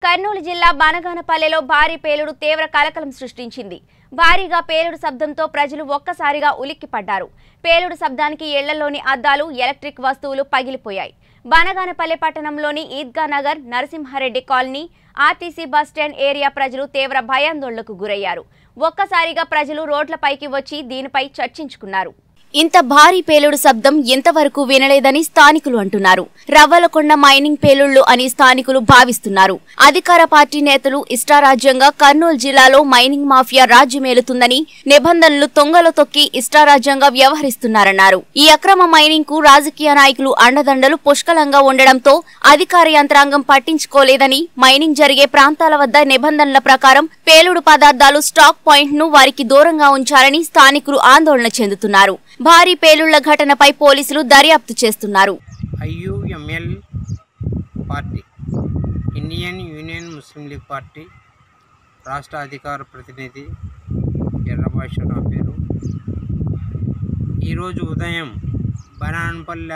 కర్నూలు జిల్లా బానగానపల్లెలో భారీ పేలుడు తీవ్ర కలకలం సృష్టించింది భారీగా పేలుడు శబ్దంతో ప్రజలు ఒక్కసారిగా ఉలిక్కిపడ్డారు పేలుడు శబ్దానికి ఇళ్లలోని అద్దాలు ఎలక్ట్రిక్ వస్తువులు పగిలిపోయాయి బానగానపల్లె పట్టణంలోని Eidgah Nagar Narasimhareddy colony RTC bus stand area ప్రజలు తీవ్ర భయాందోళనకు గురయ్యారు ఒక్కసారిగా ప్రజలు రోడ్లపైకి వచ్చి దీనిపై చర్చించుకున్నారు ఇంత భారీ పేలుడు శబ్దం ఇంతవరకు వినలేదని స్థానికులు అంటున్నారు రవ్వలకొండ మైనింగ్ పేలుళ్లు అని స్థానికులు భావిస్తున్నారు అధికార పార్టీ నేతలు ఇష్టారాజ్యంగా కర్నూలు జిల్లాలో మైనింగ్ మాఫియా రాజ్యమేలుతుందని నిబంధనలు తొంగలో తొక్కి ఇష్టారాజ్యంగా వ్యవహరిస్తున్నారన్నారు ఈ అక్రమ మైనింగ్ కు రాజకీయ నాయకులు అండదండలు పుష్కలంగా ఉండడంతో అధికార యంత్రాంగం పట్టించుకోలేదని మైనింగ్ జరిగే ప్రాంతాల వద్ద నిబంధనల ప్రకారం పేలుడు పదార్థాలు స్టాక్ పాయింట్ ను వారికి దూరంగా ఉంచాలని స్థానికులు ఆందోళన చెందుతున్నారు భారీ పేలుళ్ల ఘటనపై పోలీసులు దర్యాప్తు చేస్తున్నారు IUML party Indian union Muslim league party రాష్ట్ర అధికార ప్రతినిధి ఎర్రభాష నా పేరు ఈరోజు ఉదయం బనాన్పల్లె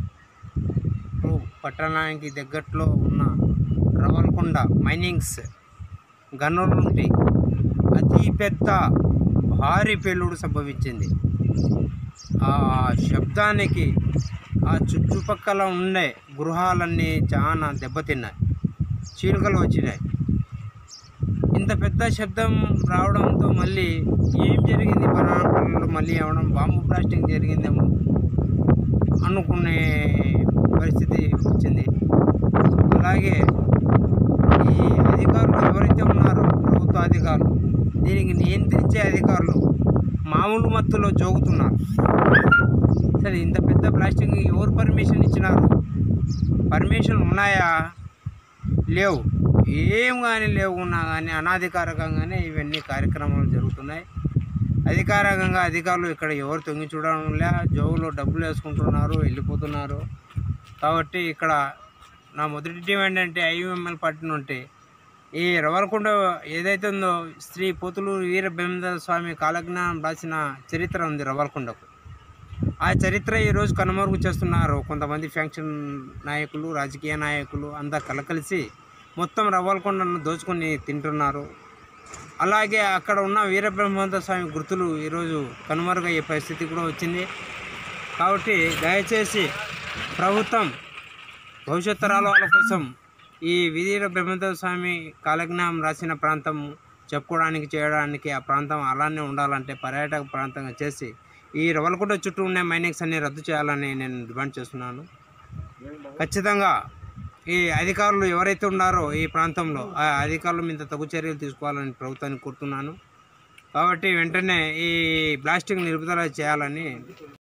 పట్టణానికి దగ్గరలో ఉన్న రవల్కొండ మైనింగ్స్ గనుల నుండి అతి పెద్ద భారీ పేలుడు సంభవించింది ఆ శబ్దానికి ఆ చుట్టుపక్కల ఉండే గృహాలన్నీ చాలా దెబ్బతిన్నాయి చీలికలు వచ్చినాయి ఇంత పెద్ద శబ్దం రావడంతో మళ్ళీ ఏం జరిగింది బనానపల్లిలో మళ్ళీ అవడం బాంబు బ్లాస్టింగ్ జరిగిందేమో అనుకునే పరిస్థితి వచ్చింది అలాగే ఈ అధికారులు ఎవరైతే ఉన్నారో ప్రభుత్వ అధికారులు దీనికి నియంత్రించే అధికారులు మామూలు మత్తులో జోగుతున్నారు సరే ఇంత పెద్ద ప్లాస్టింగ్ ఎవరు పర్మిషన్ ఇచ్చినారు పర్మిషన్ ఉన్నాయా లేవు ఏం కానీ లేవున్నా కానీ అనాధికారికంగానే ఇవన్నీ కార్యక్రమాలు జరుగుతున్నాయి అధికారికంగా అధికారులు ఇక్కడ ఎవరు తొంగి చూడడం లే జోబులో డబ్బులు వేసుకుంటున్నారు వెళ్ళిపోతున్నారు కాబట్టి ఇక్కడ నా మొదటి డిమాండ్ అంటే ఐయుఎంఎల్ పార్టీ నుండి ఈ రవలకొండ ఏదైతే ఉందో శ్రీ పోతులూరు వీర భీమేంద్ర స్వామి కాలజ్ఞానం రాసిన చరిత్ర ఉంది రవలకొండకు ఆ చరిత్ర ఈరోజు కనుమరుగు చేస్తున్నారు కొంతమంది ఫ్యాంక్షన్ నాయకులు రాజకీయ నాయకులు అంతా కలకలిసి మొత్తం రవ్వలకొండను దోచుకొని తింటున్నారు అలాగే అక్కడ ఉన్న వీరబ్రహ్మేంద్ర స్వామి గుర్తులు ఈరోజు కనుమరుగయ్యే పరిస్థితి కూడా వచ్చింది కాబట్టి దయచేసి ప్రభుత్వం భవిష్యత్ తరాల వాళ్ళ కోసం ఈ వీర బ్రహ్మేంద్ర స్వామి కాలజ్ఞానం రాసిన ప్రాంతం చెప్పుకోవడానికి చేయడానికి ఆ ప్రాంతం అలానే ఉండాలంటే పర్యాటక ప్రాంతంగా చేసి ఈ రవలకొండ చుట్టూ ఉండే మైనింగ్స్ అన్ని రద్దు చేయాలని నేను డిమాండ్ చేస్తున్నాను ఖచ్చితంగా ఈ అధికారులు ఎవరైతే ఉన్నారో ఈ ప్రాంతంలో ఆ అధికారుల మీద తగు చర్యలు తీసుకోవాలని ప్రభుత్వాన్ని కోరుతున్నాను కాబట్టి వెంటనే ఈ బ్లాస్టింగ్ నిలుపుదల చేయాలని